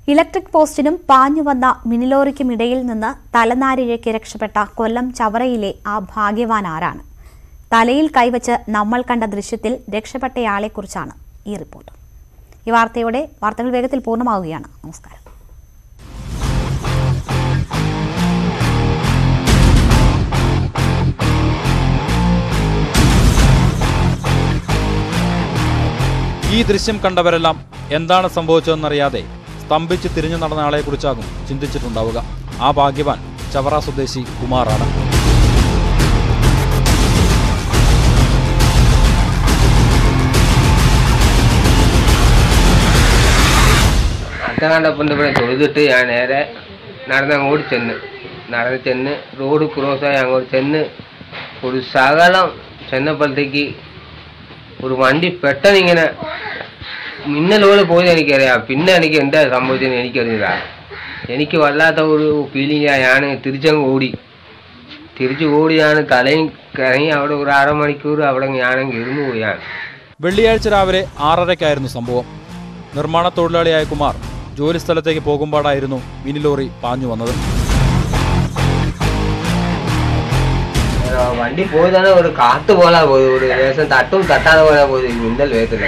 electric പോസ്റ്റിനും പാഞ്ഞുവന്ന മിനിലോറിക്കും ഇടയിൽ നിന്ന് തലനാരിഴയ്ക്ക് രക്ഷപ്പെട്ട കൊല്ലം ചവറയിലെ ആ ഭാഗ്യവാൻ ആരാണ് തലയിൽ കൈവച്ച് നമ്മൾ കണ്ട ദൃശ്യത്തിൽ രക്ഷപ്പെട്ടയാളെക്കുറിച്ചാണ് ഈ റിപ്പോർട്ട് ഈ വാർത്തയോടെ വാർത്തകൾ വേഗത്തിൽ പൂർണ്ണമാവുകയാണ് നമസ്കാരം ഈ ദൃശ്യം കണ്ടവരെല്ലാം എന്താണ് സംഭവിച്ചതെന്നറിയാതെ സ്തംഭിച്ച് തിരിഞ്ഞു നടന്ന ആളെക്കുറിച്ചാകും ചിന്തിച്ചിട്ടുണ്ടാവുക ആ ഭാഗ്യവാൻ ചവറ സ്വദേശി കുമാറാണ് അത്ത കണ്ടപ്പോൾ ഇവിടെ തൊഴുതിട്ട് ഞാൻ നേരെ നടന്ന് അങ്ങോട്ട് ചെന്ന് നടന്ന് ചെന്ന് റോഡ് ക്രോസായി അങ്ങോട്ട് ചെന്ന് ഒരു ശകലം ചെന്നപ്പോഴത്തേക്ക് ഒരു വണ്ടി പെട്ടെന്ന് ഇങ്ങനെ മിന്നലോട് പോയത് എനിക്കറിയാം പിന്നെ എനിക്ക് എന്താ സംഭവിച്ചതെന്ന് എനിക്കറിയില്ല എനിക്ക് വല്ലാത്ത ഒരു ഫീലിംഗ് ഞാൻ തിരിച്ചങ്ങ് ഓടി തിരിച്ചു ഓടി ഞാൻ തലയും കറങ്ങി അവിടെ ഒരു അരമണിക്കൂർ അവിടെ ഞാനങ്ങ് ഇരുന്നു പോയാണ് വെള്ളിയാഴ്ച രാവിലെ ആറരയ്ക്കായിരുന്നു സംഭവം നിർമ്മാണ തൊഴിലാളിയായ കുമാർ ജോലി സ്ഥലത്തേക്ക് പോകുമ്പോഴായിരുന്നു മിനി ലോറി പാഞ്ഞു വന്നത് ആ, വണ്ടി പോയതാണ് ഒരു കാത്ത് പോലെ പോയത് ഒരു ലേശം തട്ടും തട്ടാതെ പോലെ പോയത് ഈ മിന്നൽ വേഗത്തില്ല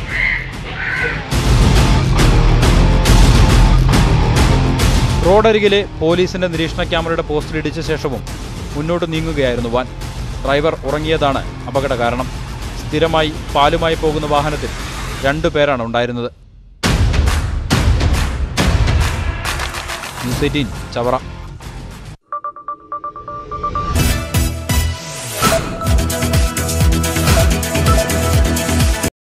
റോഡരികിലെ പോലീസിന്റെ നിരീക്ഷണ ക്യാമറയുടെ പോസ്റ്റിൽ ഇടിച്ച ശേഷവും മുന്നോട്ട് നീങ്ങുകയായിരുന്നു വാൻ ഡ്രൈവർ ഉറങ്ങിയതാണ് അപകട കാരണം സ്ഥിരമായി പാലുമായി പോകുന്ന വാഹനത്തിൽ രണ്ടു പേരാണ് ഉണ്ടായിരുന്നത് ന്യൂസ് എയ്റ്റീൻ ചവറ